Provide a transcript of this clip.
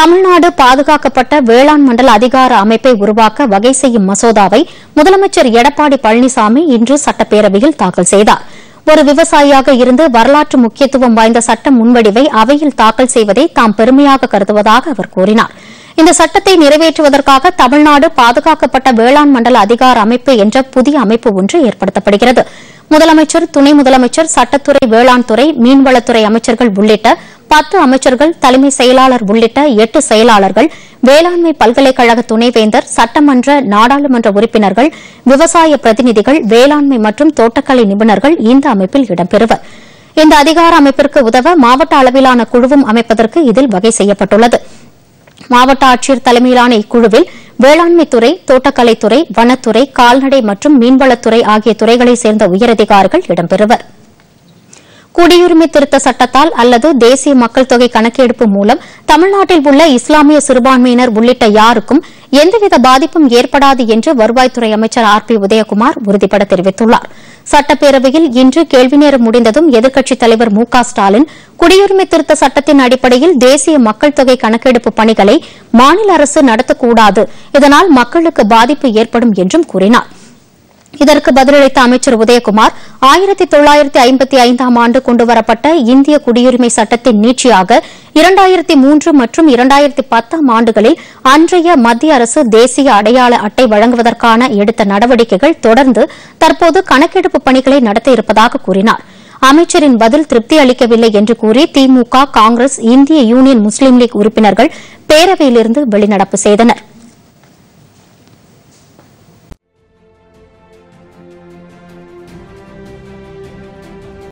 தமிழ்நாடு பாதுகாக்கப்பட்ட வேளாண் மண்டல அதிகார அமைப்பை உருவாக்க வகை செய்யும் மசோதாவை முதலமைச்சர் எடப்பாடி பழனிசாமி இன்று சட்டப்பேரவையில் தாக்கல் செய்தார் ஒரு விவசாயியாக இருந்து வரலாற்று முக்கியத்துவம் வாய்ந்த சட்ட முன்வடிவை அவையில் தாக்கல் செய்வதை தாம் பெருமையாக கருதுவதாக அவர் கூறினார் இந்த சட்டத்தை நிறைவேற்றுவதற்காக தமிழ்நாடு பாதுகாக்கப்பட்ட வேளாண் மண்டல அதிகார அமைப்பு என்ற புதிய அமைப்பு ஒன்று ஏற்படுத்தப்படுகிறது முதலமைச்சர் துணை முதலமைச்சர் சட்டத்துறை வேளாண் துறை மீன்வளத்துறை அமைச்சர்கள் உள்ளிட்ட பத்து அமைச்சர்கள் தலைமை செயலாளர் உள்ளிட்ட எட்டு செயலாளர்கள் வேளாண்மை பல்கலைக்கழக துணைவேந்தர் சட்டமன்ற நாடாளுமன்ற உறுப்பினர்கள் விவசாய பிரதிநிதிகள் வேளாண்மை மற்றும் தோட்டக்கலை நிபுணர்கள் இந்த அமைப்பில் இடம்பெறுவர் இந்த அதிகார அமைப்பிற்கு உதவ மாவட்ட அளவிலான குழுவும் அமைப்பதற்கு இதில் வகை செய்யப்பட்டுள்ளது மாவட்ட ஆட்சியர் தலைமையிலான இக்குழுவில் வேளாண்மைத்துறை தோட்டக்கலைத்துறை வனத்துறை கால்நடை மற்றும் மீன்வளத்துறை ஆகிய துறைகளைச் சேர்ந்த உயரதிகாரிகள் இடம்பெறுவர் குடியுரிமை திருத்த சட்டத்தால் அல்லது தேசிய மக்கள் தொகை கணக்கெடுப்பு மூலம் தமிழ்நாட்டில் உள்ள இஸ்லாமிய சிறுபான்மையினர் உள்ளிட்ட யாருக்கும் எந்தவித பாதிப்பும் ஏற்படாது என்று வருவாய்த்துறை அமைச்சர் ஆர் பி உதயகுமார் உறுதிபட தெரிவித்துள்ளார் சட்டப்பேரவையில் இன்று கேள்வி நேரம் முடிந்ததும் எதிர்க்கட்சித் தலைவர் மு க ஸ்டாலின் குடியுரிமை திருத்த சட்டத்தின் அடிப்படையில் தேசிய மக்கள் தொகை கணக்கெடுப்பு பணிகளை மாநில அரசு நடத்தக்கூடாது இதனால் மக்களுக்கு பாதிப்பு ஏற்படும் என்றும் கூறினார் இதற்கு பதிலளித்த அமைச்சர் உதயகுமார் ஆயிரத்தி தொள்ளாயிரத்தி ஐம்பத்தி ஐந்தாம் ஆண்டு கொண்டுவரப்பட்ட இந்திய குடியுரிமை சட்டத்தின் நீட்சியாக இரண்டாயிரத்தி மூன்று மற்றும் இரண்டாயிரத்தி பத்தாம் ஆண்டுகளில் அன்றைய மத்திய அரசு தேசிய அடையாள அட்டை வழங்குவதற்கான எடுத்த நடவடிக்கைகள் தொடர்ந்து தற்போது கணக்கெடுப்பு பணிகளை நடத்த இருப்பதாக கூறினார் அமைச்சரின் பதில் திருப்தி அளிக்கவில்லை என்று கூறி திமுக காங்கிரஸ் இந்திய யூனியன் முஸ்லீம் லீக் உறுப்பினர்கள் பேரவையிலிருந்து வெளிநடப்பு செய்தனா்